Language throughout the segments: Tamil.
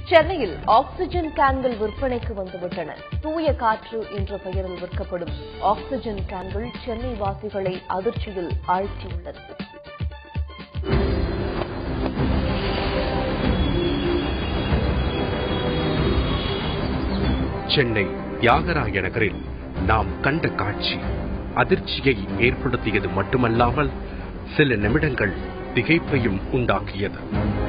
சென்னையில் ஆக்ஸிஜன் கேன்கள் விற்பனைக்கு வந்துவிட்டன தூய காற்று என்ற பெயரில் விற்கப்படும் ஆக்ஸிஜன் கேன்கள் சென்னை வாசிகளை அதிர்ச்சியில் ஆழ்த்தியுள்ளது சென்னை தியாகராய நகரில் நாம் கண்ட காட்சி அதிர்ச்சியை ஏற்படுத்தியது மட்டுமல்லாமல் சில நிமிடங்கள் திகைப்பையும் உண்டாக்கியது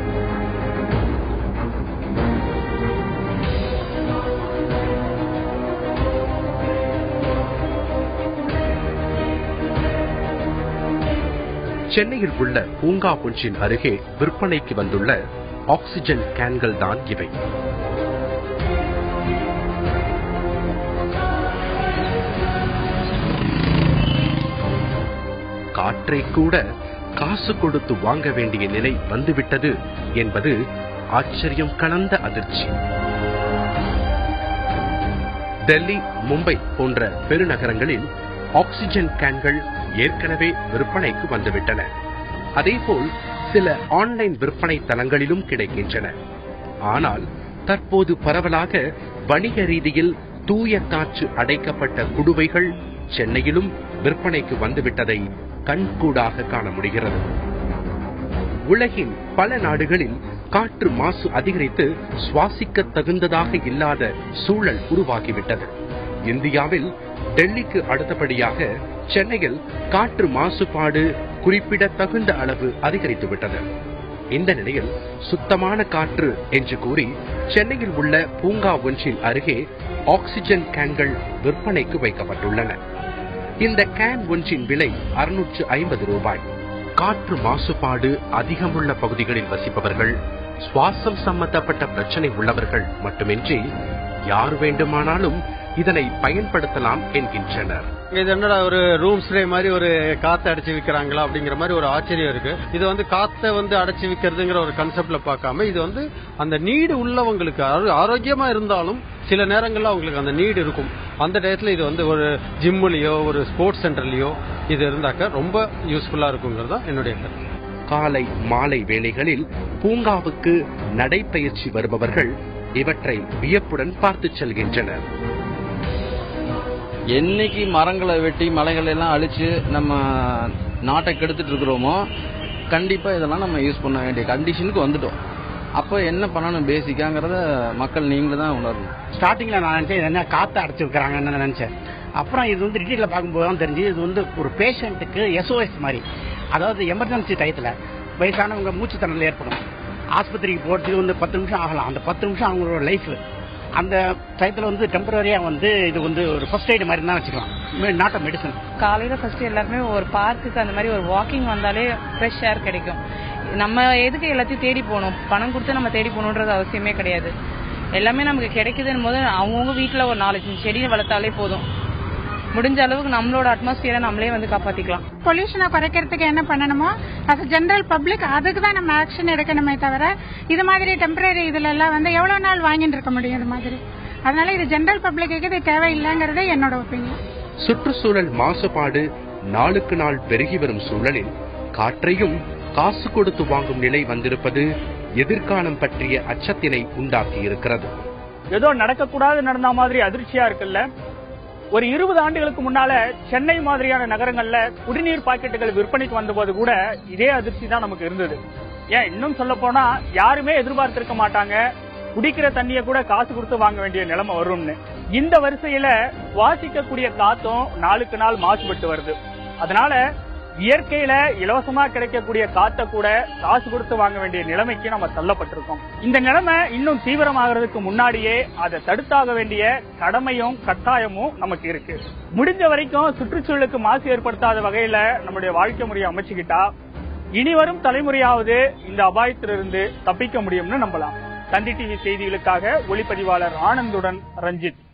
சென்னையில் உள்ள பூங்கா ஒன்றின் அருகே விற்பனைக்கு வந்துள்ள ஆக்ஸிஜன் கேன்கள் தான் இவை காற்றை கூட காசு கொடுத்து வாங்க வேண்டிய நிலை வந்துவிட்டது என்பது ஆச்சரியம் கலந்த அதிர்ச்சி டெல்லி மும்பை போன்ற பெருநகரங்களில் ஆக்ஸிஜன் கேன்கள் ஏற்கனவே விற்பனைக்கு வந்துவிட்டன அதேபோல் சில ஆன்லைன் விற்பனை தளங்களிலும் கிடைக்கின்றன ஆனால் தற்போது பரவலாக வணிக ரீதியில் தூய காற்று அடைக்கப்பட்ட குடுவைகள் சென்னையிலும் விற்பனைக்கு வந்துவிட்டதை கண்கூடாக காண முடிகிறது உலகின் பல நாடுகளில் காற்று மாசு அதிகரித்து சுவாசிக்க தகுந்ததாக இல்லாத சூழல் உருவாகிவிட்டது இந்தியாவில் டெல்லிக்கு அடுத்தபடியாக சென்னையில் காற்று மாசுபாடு குறிப்பிடத்தகுந்த அளவு அதிகரித்துவிட்டது இந்த நிலையில் சுத்தமான காற்று என்று கூறி சென்னையில் உள்ள பூங்கா ஒன்றின் அருகே ஆக்ஸிஜன் கேன்கள் விற்பனைக்கு வைக்கப்பட்டுள்ளன இந்த கேன் ஒன்றின் விலை அறுநூற்று ஐம்பது ரூபாய் காற்று மாசுபாடு அதிகமுள்ள பகுதிகளில் வசிப்பவர்கள் சுவாசம் சம்பந்தப்பட்ட பிரச்சனை உள்ளவர்கள் மட்டுமின்றி யார் வேண்டுமானாலும் இதனை பயன்படுத்தலாம் என்கின்றனர் இது என்னடா ஒரு ரூம் ஸ்ப்ரே மாதிரி ஒரு காத்து அடைச்சு விக்கிறாங்களா அப்படிங்கிற மாதிரி ஒரு ஆச்சரியம் இருக்கு இது வந்து காத்தை வந்து அடைச்சு விக்கிறதுங்கிற ஒரு கன்செப்ட்ல பார்க்காம இது வந்து அந்த நீடு உள்ளவங்களுக்கு அதாவது ஆரோக்கியமா இருந்தாலும் சில நேரங்கள்ல அவங்களுக்கு அந்த நீடு இருக்கும் அந்த டயத்துல இது வந்து ஒரு ஜிம்முலயோ ஒரு ஸ்போர்ட்ஸ் சென்டர்லயோ இது இருந்தாக்க ரொம்ப யூஸ்ஃபுல்லா இருக்குங்கிறது தான் என்னுடைய கருத்து காலை மாலை வேளைகளில் பூங்காவுக்கு நடைப்பயிற்சி வருபவர்கள் இவற்றை வியப்புடன் பார்த்துச் செல்கின்றனர் என்னைக்கு மரங்களை வெட்டி மலைகளை எல்லாம் அழிச்சு நம்ம நாட்டை கெடுத்துட்டு இருக்கிறோமோ கண்டிப்பா இதெல்லாம் நம்ம யூஸ் பண்ண வேண்டிய கண்டிஷனுக்கு வந்துட்டோம் அப்போ என்ன பண்ணணும் பேசிக்காங்கிறத மக்கள் நீங்களும் தான் உணரணும் ஸ்டார்டிங்ல நான் நினைச்சேன் இது என்ன காத்து அடைச்சு வைக்கிறாங்கன்னு நினைச்சேன் அப்புறம் இது வந்து டீட்டெயில பார்க்கும்போது தான் தெரிஞ்சு இது வந்து ஒரு பேஷண்ட்டுக்கு எஸ்ஓஎஸ் மாதிரி அதாவது எமர்ஜென்சி டயத்துல வயசானவங்க மூச்சு திணறல் ஏற்படும் ஆஸ்பத்திரிக்கு போறதுக்கு வந்து பத்து நிமிஷம் ஆகலாம் அந்த பத்து நிமிஷம் அவங்களோட லைஃப் அந்த டயத்துல வந்து டெம்பரரியா வந்து இது வந்து ஒரு ஃபர்ஸ்ட் எய்டு மாதிரி தான் வச்சுக்கலாம் நாட் அ மெடிசன் காலையில ஃபர்ஸ்ட் எல்லாருமே ஒரு பார்க்குக்கு அந்த மாதிரி ஒரு வாக்கிங் வந்தாலே ஃப்ரெஷ் ஏர் கிடைக்கும் நம்ம எதுக்கு எல்லாத்தையும் தேடி போகணும் பணம் கொடுத்து நம்ம தேடி போகணுன்றது அவசியமே கிடையாது எல்லாமே நமக்கு கிடைக்குதுன்னு போது அவங்கவுங்க வீட்டில் ஒரு நாலஞ்சு செடியை வளர்த்தாலே போதும் முடிஞ்ச அளவுக்கு நம்மளோட அட்மாஸ்பியரை நம்மளே வந்து காப்பாத்திக்கலாம் பொல்யூஷனை குறைக்கிறதுக்கு என்ன பண்ணணுமோ அது ஜென்ரல் பப்ளிக் அதுக்கு தான் நம்ம ஆக்ஷன் எடுக்கணுமே தவிர இது மாதிரி டெம்பரரி இதுல எல்லாம் வந்து எவ்வளவு நாள் வாங்கிட்டு இருக்க முடியும் இது மாதிரி அதனால இது ஜென்ரல் பப்ளிக்கு இது தேவையில்லைங்கிறது என்னோட ஒப்பீனியன் சுற்றுச்சூழல் மாசுபாடு நாளுக்கு நாள் பெருகி வரும் சூழலில் காற்றையும் காசு கொடுத்து வாங்கும் நிலை வந்திருப்பது எதிர்காலம் பற்றிய அச்சத்தினை உண்டாக்கி இருக்கிறது ஏதோ நடக்கக்கூடாது நடந்த மாதிரி அதிர்ச்சியா இருக்குல்ல ஒரு இருபது ஆண்டுகளுக்கு முன்னால சென்னை மாதிரியான நகரங்கள்ல குடிநீர் பாக்கெட்டுகள் விற்பனைக்கு வந்தபோது கூட இதே அதிர்ச்சி தான் நமக்கு இருந்தது ஏன் இன்னும் சொல்ல போனா யாருமே எதிர்பார்த்திருக்க மாட்டாங்க குடிக்கிற தண்ணிய கூட காசு கொடுத்து வாங்க வேண்டிய நிலைமை வரும்னு இந்த வரிசையில சுவாசிக்கக்கூடிய காத்தும் நாளுக்கு நாள் மாசுபட்டு வருது அதனால இயற்கையில இலவசமா கிடைக்கக்கூடிய காத்த கூட காசு கொடுத்து வாங்க வேண்டிய நிலைமைக்கு நம்ம தள்ளப்பட்டிருக்கோம் இந்த நிலைமை இன்னும் தீவிரமாகிறதுக்கு முன்னாடியே அதை தடுத்தாக வேண்டிய கடமையும் கட்டாயமும் நமக்கு இருக்கு முடிஞ்ச வரைக்கும் சுற்றுச்சூழலுக்கு மாசு ஏற்படுத்தாத வகையில நம்முடைய வாழ்க்கை முறையை அமைச்சுக்கிட்டா இனி வரும் தலைமுறையாவது இந்த அபாயத்திலிருந்து தப்பிக்க முடியும்னு நம்பலாம் தந்தி டிவி செய்திகளுக்காக ஒளிப்பதிவாளர் ஆனந்துடன் ரஞ்சித்